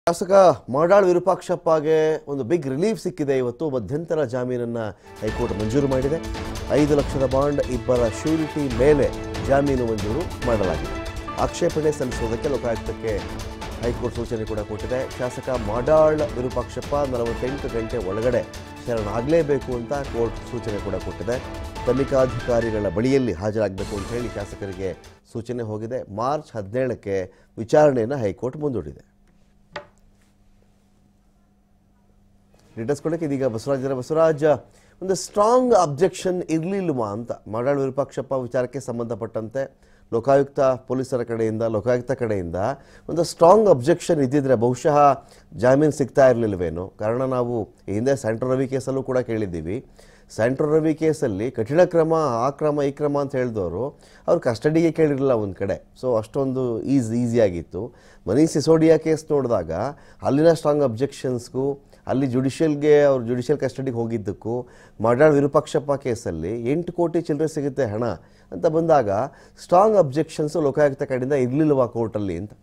ಶಾಸಕ ಮಾಡಾಳ್ ವಿರೂಪಾಕ್ಷಪ್ಪಗೆ ಒಂದು big relief ಸಿಕ್ಕಿದೆ ಇವತ್ತು ಮಧ್ಯಂತರ ಜಾಮೀನನ್ನು ಹೈಕೋರ್ಟ್ ಮಂಜೂರು ಮಾಡಿದೆ ಐದು ಲಕ್ಷದ ಬಾಂಡ್ ಇಬ್ಬರ ಶ್ಯೂರಿಟಿ ಮೇಲೆ ಜಾಮೀನು ಮಂಜೂರು ಮಾಡಲಾಗಿದೆ ಆಕ್ಷೇಪಣೆ ಸಲ್ಲಿಸುವುದಕ್ಕೆ ಲೋಕಾಯುಕ್ತಕ್ಕೆ ಹೈಕೋರ್ಟ್ ಸೂಚನೆ ಕೂಡ ಕೊಟ್ಟಿದೆ ಶಾಸಕ ಮಾಡಾಳ್ ವಿರೂಪಾಕ್ಷಪ್ಪ ನಲವತ್ತೆಂಟು ಗಂಟೆ ಒಳಗಡೆ ಶರಣಾಗಲೇಬೇಕು ಅಂತ ಕೋರ್ಟ್ ಸೂಚನೆ ಕೂಡ ಕೊಟ್ಟಿದೆ ತನಿಖಾಧಿಕಾರಿಗಳ ಬಳಿಯಲ್ಲಿ ಹಾಜರಾಗಬೇಕು ಅಂತ ಹೇಳಿ ಶಾಸಕರಿಗೆ ಸೂಚನೆ ಹೋಗಿದೆ ಮಾರ್ಚ್ ಹದಿನೇಳಕ್ಕೆ ವಿಚಾರಣೆಯನ್ನು ಹೈಕೋರ್ಟ್ ಮುಂದೂಡಿದೆ ಡೀಟೇಲ್ಸ್ ಕೊಡಕ್ಕೆ ಇದೀಗ ಬಸವರಾಜ್ ಇದ್ದಾರೆ. ಬಸವರಾಜ್ ಒಂದು ಸ್ಟ್ರಾಂಗ್ ಅಬ್ಜೆಕ್ಷನ್ ಇರಲಿಲ್ವಾ ಅಂತ ಮಾಡಾಳ್ ವಿರೂಪಾಕ್ಷಪ್ಪ ವಿಚಾರಕ್ಕೆ ಸಂಬಂಧಪಟ್ಟಂತೆ ಲೋಕಾಯುಕ್ತ ಪೊಲೀಸರ ಕಡೆಯಿಂದ ಲೋಕಾಯುಕ್ತ ಕಡೆಯಿಂದ ಒಂದು ಸ್ಟ್ರಾಂಗ್ ಅಬ್ಜೆಕ್ಷನ್ ಇದ್ದಿದ್ರೆ ಬಹುಶಃ ಜಾಮೀನು ಸಿಗ್ತಾ ಇರಲಿಲ್ವೇನೋ ಕಾರಣ ನಾವು ಈ ಹಿಂದೆ ಸೆಂಟ್ರಲ್ ರವಿ ಕೇಸಲ್ಲೂ ಕೂಡ ಕೇಳಿದ್ದೀವಿ ಸೆಂಟ್ರಲ್ ರವಿ ಕೇಸಲ್ಲಿ ಕಠಿಣ ಕ್ರಮ ಆ ಕ್ರಮ ಈ ಕ್ರಮ ಅಂತ ಹೇಳಿದವರು ಅವ್ರು ಕಸ್ಟಡಿಗೆ ಕೇಳಿರಲಿಲ್ಲ ಒಂದು ಕಡೆ ಸೊ ಅಷ್ಟೊಂದು ಈಸ್ ಈಸಿಯಾಗಿತ್ತು ಮನೀಶ್ ಸಿಸೋಡಿಯಾ ಕೇಸ್ ನೋಡಿದಾಗ ಅಲ್ಲಿನ ಸ್ಟ್ರಾಂಗ್ ಅಬ್ಜೆಕ್ಷನ್ಸ್ಗೂ ಅಲ್ಲಿ ಜುಡಿಷಿಯಲ್ಗೆ ಅವ್ರು ಜುಡಿಷಿಯಲ್ ಕಸ್ಟಡಿಗೆ ಹೋಗಿದ್ದಕ್ಕೂ ಮಾಡಾಳ್ ವಿರೂಪಾಕ್ಷಪ್ಪ ಕೇಸಲ್ಲಿ ಎಂಟು ಕೋಟಿ ಚಿಲ್ಲರೆ ಸಿಗುತ್ತೆ ಹಣ ಅಂತ ಬಂದಾಗ ಸ್ಟ್ರಾಂಗ್ ಅಬ್ಜೆಕ್ಷನ್ಸು ಲೋಕಾಯುಕ್ತ ಕಡೆಯಿಂದ ಇರಲಿಲ್ವಾ ಕೋರ್ಟಲ್ಲಿ ಅಂತ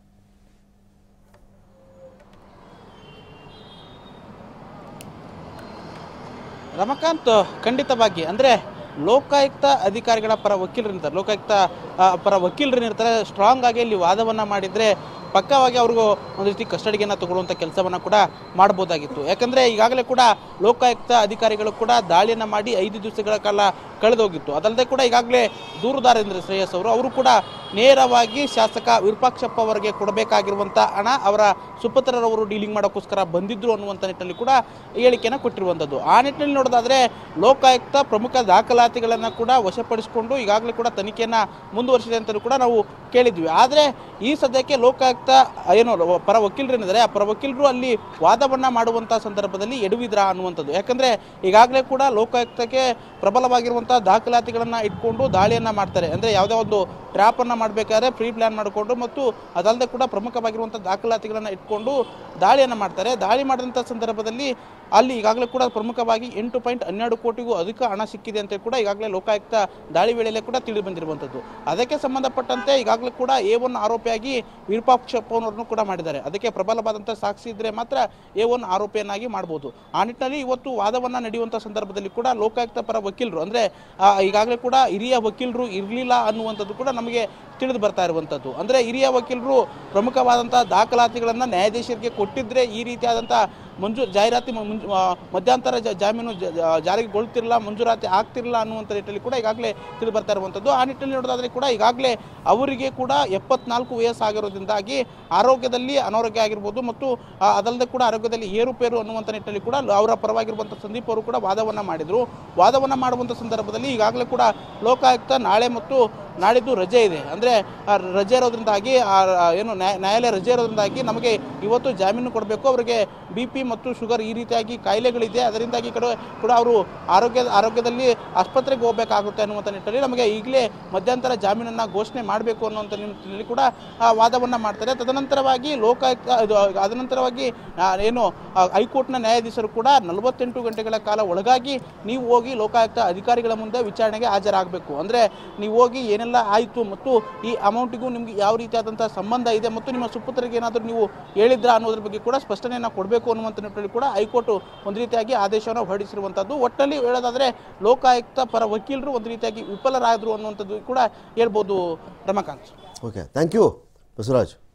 ರಮಕಾಂತ್ ಖಂಡಿತವಾಗಿ ಅಂದರೆ ಲೋಕಾಯುಕ್ತ ಅಧಿಕಾರಿಗಳ ಪರ ವಕೀಲರಿರ್ತಾರೆ ಲೋಕಾಯುಕ್ತ ಆ, ಪರ ವಕೀಲರೇನಿರ್ತಾರೆ ಸ್ಟ್ರಾಂಗ್ ಆಗಿ ಇಲ್ಲಿ ವಾದವನ್ನು ಮಾಡಿದರೆ ಪಕ್ಕವಾಗಿ ಅವ್ರಿಗೂ ಒಂದು ರೀತಿ ಕಸ್ಟಡಿಯನ್ನು ತಗೊಳ್ಳುವಂಥ ಕೆಲಸವನ್ನು ಕೂಡ ಮಾಡ್ಬೋದಾಗಿತ್ತು ಯಾಕಂದರೆ ಈಗಾಗಲೇ ಕೂಡ ಲೋಕಾಯುಕ್ತ ಅಧಿಕಾರಿಗಳು ಕೂಡ ದಾಳಿಯನ್ನು ಮಾಡಿ ಐದು ದಿವಸಗಳ ಕಾಲ ಕಳೆದೋಗಿತ್ತು ಅದಲ್ಲದೆ ಕೂಡ ಈಗಾಗಲೇ ದೂರುದಾರೇಂದ್ರ ಶ್ರೇಯಸ್ ಅವರು ಅವರು ಕೂಡ ನೇರವಾಗಿ ಶಾಸಕ ವಿರೂಪಾಕ್ಷಪ್ಪ ಅವರಿಗೆ ಕೊಡಬೇಕಾಗಿರುವಂಥ ಹಣ ಅವರ ಸುಪುತ್ರರವರು ಡೀಲಿಂಗ್ ಮಾಡೋಕ್ಕೋಸ್ಕರ ಬಂದಿದ್ರು ಅನ್ನುವಂಥ ನಿಟ್ಟಿನಲ್ಲಿ ಕೂಡ ಹೇಳಿಕೆಯನ್ನು ಕೊಟ್ಟಿರುವಂಥದ್ದು ಆ ನಿಟ್ಟಿನಲ್ಲಿ ನೋಡೋದಾದ್ರೆ ಲೋಕಾಯುಕ್ತ ಪ್ರಮುಖ ದಾಖಲಾತಿಗಳನ್ನು ಕೂಡ ವಶಪಡಿಸಿಕೊಂಡು ಈಗಾಗಲೇ ಕೂಡ ತನಿಖೆಯನ್ನು ಮುಂದುವರಿಸಿದೆ ಅಂತಲೂ ಕೂಡ ನಾವು ಕೇಳಿದ್ವಿ ಆದರೆ ಈ ಸದ್ಯಕ್ಕೆ ಲೋಕಾಯುಕ್ತ ಏನು ಪರ ವಕೀಲರೇನಿದ್ದಾರೆ ಆ ಪರ ವಕೀಲರು ಅಲ್ಲಿ ವಾದವನ್ನು ಮಾಡುವಂಥ ಸಂದರ್ಭದಲ್ಲಿ ಎಡವಿದ್ರ ಅನ್ನುವಂಥದ್ದು ಯಾಕಂದರೆ ಈಗಾಗಲೇ ಕೂಡ ಲೋಕಾಯುಕ್ತಕ್ಕೆ ಪ್ರಬಲವಾಗಿರುವಂಥ ದಾಖಲಾತಿಗಳನ್ನು ಇಟ್ಕೊಂಡು ದಾಳಿಯನ್ನು ಮಾಡ್ತಾರೆ ಅಂದರೆ ಯಾವುದೇ ಒಂದು ಟ್ರ್ಯಾಪನ್ನು ಮಾಡಬೇಕಾದ್ರೆ ಪ್ರೀ ಪ್ಲ್ಯಾನ್ ಮಾಡಿಕೊಂಡು ಮತ್ತು ಅದಲ್ಲದೆ ಕೂಡ ಪ್ರಮುಖವಾಗಿರುವಂಥ ದಾಖಲಾತಿಗಳನ್ನು ಇಟ್ಕೊಂಡು ದಾಳಿಯನ್ನು ಮಾಡ್ತಾರೆ ದಾಳಿ ಮಾಡಿದಂಥ ಸಂದರ್ಭದಲ್ಲಿ ಅಲ್ಲಿ ಈಗಾಗಲೇ ಕೂಡ ಪ್ರಮುಖವಾಗಿ ಎಂಟು ಪಾಯಿಂಟ್ ಹನ್ನೆರಡು ಕೋಟಿಗೂ ಅಧಿಕ ಹಣ ಸಿಕ್ಕಿದೆ ಅಂತ ಕೂಡ ಈಗಾಗಲೇ ಲೋಕಾಯುಕ್ತ ದಾಳಿ ವೇಳೆಯಲ್ಲೇ ಕೂಡ ತಿಳಿದು ಬಂದಿರುವಂಥದ್ದು ಅದಕ್ಕೆ ಸಂಬಂಧಪಟ್ಟಂತೆ ಈಗಾಗಲೇ ಕೂಡ ಎ ಒನ್ ಆರೋಪಿಯಾಗಿ ವಿರೂಪಾಕ್ಷಪ್ಪನವ್ರನ್ನು ಕೂಡ ಮಾಡಿದ್ದಾರೆ ಅದಕ್ಕೆ ಪ್ರಬಲವಾದಂಥ ಸಾಕ್ಷಿ ಇದ್ದರೆ ಮಾತ್ರ ಎ ಒನ್ ಆರೋಪಿಯನ್ನಾಗಿ ಮಾಡ್ಬೋದು ಆ ನಿಟ್ಟಿನಲ್ಲಿ ಇವತ್ತು ವಾದವನ್ನು ನಡೆಯುವಂಥ ಸಂದರ್ಭದಲ್ಲಿ ಕೂಡ ಲೋಕಾಯುಕ್ತ ಪರ ವಕೀಲರು ಅಂದರೆ ಈಗಾಗಲೇ ಕೂಡ ಹಿರಿಯ ವಕೀಲರು ಇರಲಿಲ್ಲ ಅನ್ನುವಂಥದ್ದು ಕೂಡ ನಮಗೆ ತಿಳಿದು ಬರ್ತಾ ಇರುವಂಥದ್ದು ಅಂದರೆ ಹಿರಿಯ ವಕೀಲರು ಪ್ರಮುಖವಾದಂಥ ದಾಖಲಾತಿಗಳನ್ನು ನ್ಯಾಯಾಧೀಶರಿಗೆ ಕೊಟ್ಟಿದ್ದರೆ ಈ ರೀತಿಯಾದಂಥ ಮಂಜೂ ಜಾಹೀರಾತಿ ಮ- ಮುಂಜು- ಆ, ಮಧ್ಯಂತರ ಜ- ಜಾಮೀನು ಜ- ಜ- ಜಾರಿಗೊಳ್ತಿರಲಿಲ್ಲ ಮಂಜೂರಾತಿ ಆಗ್ತಿರಲಿಲ್ಲ ಅನ್ನುವಂಥ ನಿಟ್ಟಿನಲ್ಲಿ ಕೂಡ ಈಗಾಗಲೇ ತಿಳಿದು ಬರ್ತಾ ಇರುವಂಥದ್ದು ಆ ನಿಟ್ಟಿನಲ್ಲಿ ನೋಡೋದಾದ್ರೆ ಕೂಡ ಈಗಾಗಲೇ ಅವರಿಗೆ ಕೂಡ ಎಪ್ಪತ್ನಾಲ್ಕು ವಯಸ್ಸಾಗಿರೋದ್ರಿಂದಾಗಿ ಆರೋಗ್ಯದಲ್ಲಿ ಅನಾರೋಗ್ಯ ಆಗಿರ್ಬೋದು ಮತ್ತು ಆ, ಅದಲ್ಲದೆ ಕೂಡ ಆರೋಗ್ಯದಲ್ಲಿ ಏರುಪೇರು ಅನ್ನುವಂಥ ನಿಟ್ಟಿನಲ್ಲಿ ಕೂಡ ಅವರ ಪರವಾಗಿರುವಂಥ ಸಂದೀಪ್ ಅವರು ಕೂಡ ವಾದವನ್ನು ಮಾಡಿದರು ವಾದವನ್ನು ಮಾಡುವಂಥ ಸಂದರ್ಭದಲ್ಲಿ ಈಗಾಗಲೇ ಕೂಡ ಲೋಕಾಯುಕ್ತ ನಾಳೆ ಮತ್ತು ನಾಡಿದ್ದು ರಜೆ ಇದೆ ಅಂದರೆ ರಜೆ ಇರೋದ್ರಿಂದಾಗಿ ಆ, ಆ, ಏನು ನ್ಯಾಯ ನ್ಯಾಯಾಲಯ ರಜೆ ಇರೋದ್ರಿಂದಾಗಿ ನಮಗೆ ಇವತ್ತು ಜಾಮೀನು ಕೊಡಬೇಕು ಅವರಿಗೆ ಬಿ ಪಿ ಮತ್ತು ಶುಗರ್ ಈ ರೀತಿಯಾಗಿ ಕಾಯಿಲೆಗಳಿದೆ ಅದರಿಂದಾಗಿ ಕಡೆ ಕೂಡ ಅವರು ಆರೋಗ್ಯ ಆರೋಗ್ಯದಲ್ಲಿ ಆಸ್ಪತ್ರೆಗೆ ಹೋಗಬೇಕಾಗುತ್ತೆ ಅನ್ನುವಂಥ ನಿಟ್ಟಿನಲ್ಲಿ ನಮಗೆ ಈಗಲೇ ಮಧ್ಯಂತರ ಜಾಮೀನನ್ನು ಘೋಷಣೆ ಮಾಡಬೇಕು ಅನ್ನುವಂಥ ನಿಟ್ಟಿನಲ್ಲಿ ಕೂಡ ಆ, ವಾದವನ್ನು ಮಾಡ್ತಾರೆ ತದನಂತರವಾಗಿ ಲೋಕಾಯುಕ್ತ ಇದು ಅದನಂತರವಾಗಿ ಆ, ಏನು ಆ, ಹೈಕೋರ್ಟ್ನ ನ್ಯಾಯಾಧೀಶರು ಕೂಡ ನಲವತ್ತೆಂಟು ಗಂಟೆಗಳ ಕಾಲ ಒಳಗಾಗಿ ನೀವು ಹೋಗಿ ಲೋಕಾಯುಕ್ತ ಅಧಿಕಾರಿಗಳ ಮುಂದೆ ವಿಚಾರಣೆಗೆ ಹಾಜರಾಗಬೇಕು ಅಂದರೆ ನೀವು ಹೋಗಿ ಏನೆಲ್ಲ ಆಯಿತು ಮತ್ತು ಈ ಅಮೌಂಟಿಗೂ ನಿಮಗೆ ಯಾವ ರೀತಿಯಾದಂಥ ಸಂಬಂಧ ಇದೆ ಮತ್ತು ನಿಮ್ಮ ಸುಪುತ್ರರಿಗೆ ಏನಾದರೂ ನೀವು ಹೇಳಿದ್ರಾ ಅನ್ನೋದ್ರ ಬಗ್ಗೆ ಕೂಡ ಸ್ಪಷ್ಟನೆಯನ್ನು ಕೊಡಬೇಕು ಅನ್ನುವಂಥ ನಿಟ್ಟಿನಲ್ಲಿ ಕೂಡ ಹೈಕೋರ್ಟ್ ಒಂದು ರೀತಿಯಾಗಿ ಆದೇಶವನ್ನು ಹೊರಡಿಸಿರುವಂಥದ್ದು ಒಟ್ಟಲ್ಲಿ ಹೇಳೋದಾದರೆ ಲೋಕಾಯುಕ್ತ ಪರ ವಕೀಲರು ಒಂದು ರೀತಿಯಾಗಿ ವಿಫಲರಾದರು ಅನ್ನುವಂಥದ್ದು ಕೂಡ ಹೇಳ್ಬೋದು Ramakant okay thank you Basavaraj